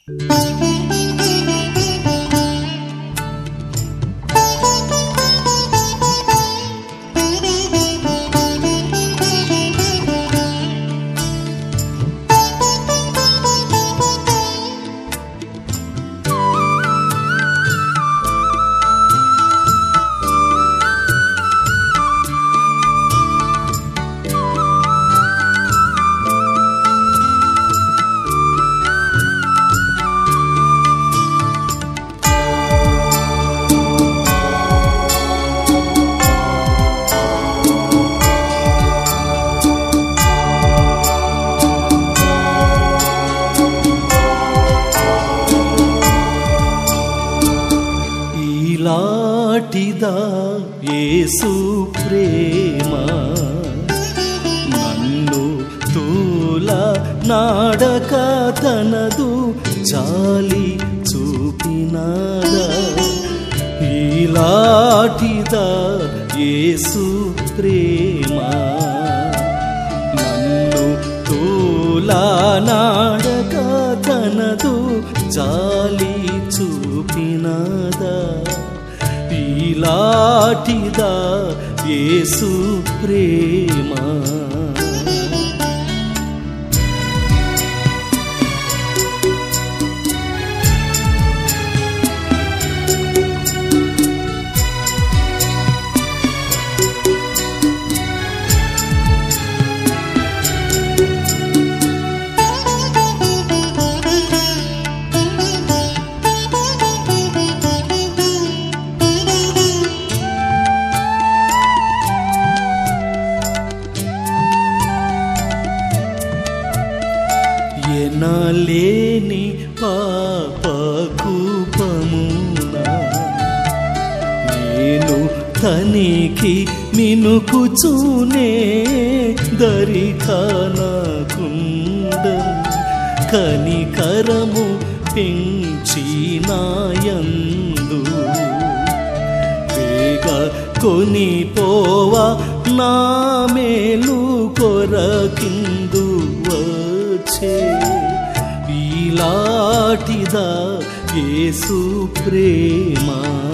ఈలాటిదా యేసు ప్రేమ నన్ను తూల నాడక తనదు జాలి చూపినాదా ఈలాటిదా యేసు ప్రేమ నన్ను తూలా నాడక తనదు జాలి చూపినదా ఈలాటిదా యేసు ప్రేమ ఎనలేని పాపకూపమునా నేను తనికి మినుకుచూనే దరిఖానకుండ కనికరము పెంచినాయందు వేగ కొనిపోవా నా మేలు కొరకిందు వచ్చే ఈలాటిదా యేసు ప్రేమ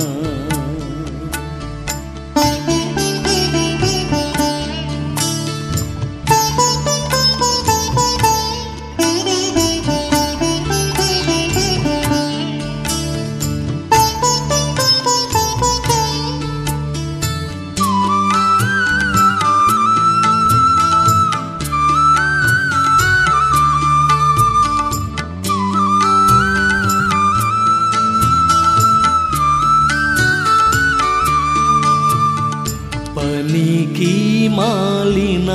పనికి మాలిన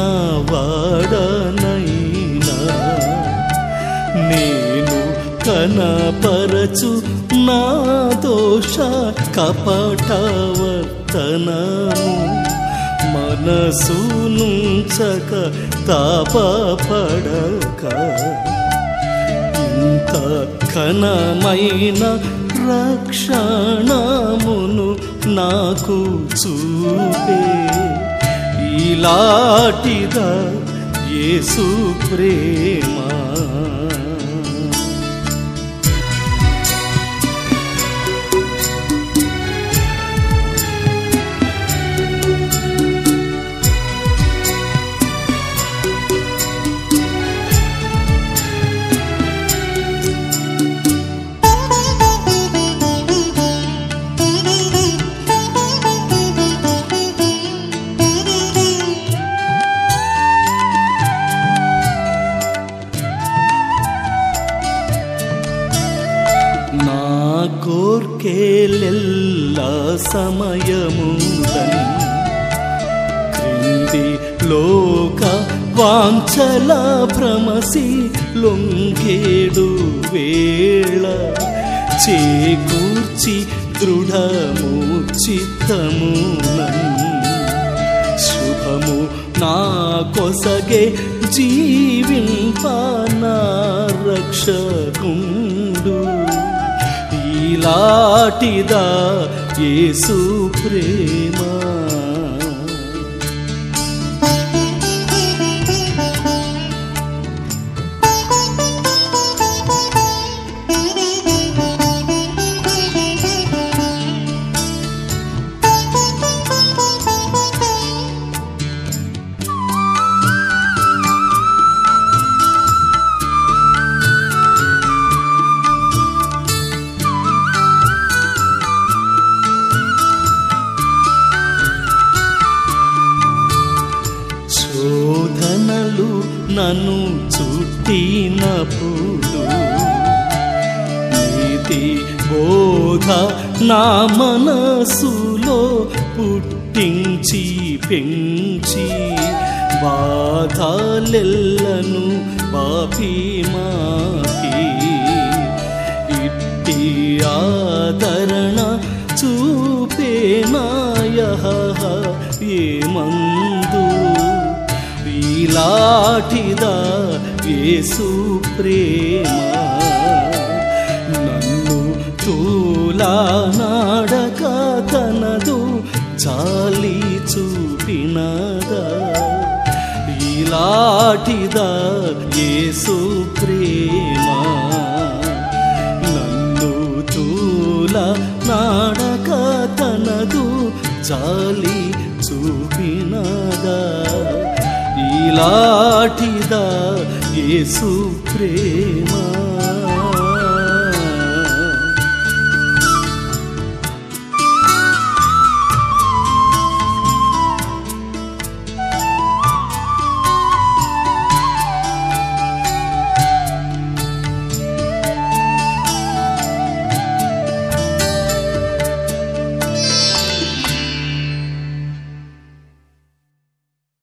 వాడనైనా నేను కనపరచు నా దోష కపటవర్తనము మనసు నుంచక తాపపడక ఇంత ఘనమైన రక్షణమును నాకు చూపే ఈలాటిదా యేసు ప్రేమ నా కోర్కేలెల్ల సమయముదని క్రింది లోక వాంఛల భ్రమసి లొంగేడు వేళ చేకూర్చి దృఢము చిత్తమునన్ శుభము నా కొసగే జీవింప నా రక్షకుండు ఈలాటిదా యేసు ప్రేమ Thank you. ఇట్టి బోధ నా మనసులో పుట్టించి పెంచి బాధలెల్లను బాపి మాపి ఇట్టి ఆదరణ చూపే నాయహ ఏమందు ఈలాటిదా యేసు ప్రేమ నన్ను తూలా నాడక తనదు చాలి చూపినదా ఇలాటిదా యేసు ప్రేమ నన్ను తూల నాడక తనదు చాలి చూపినదా ఇలాటిదా యేసు ప్రేమ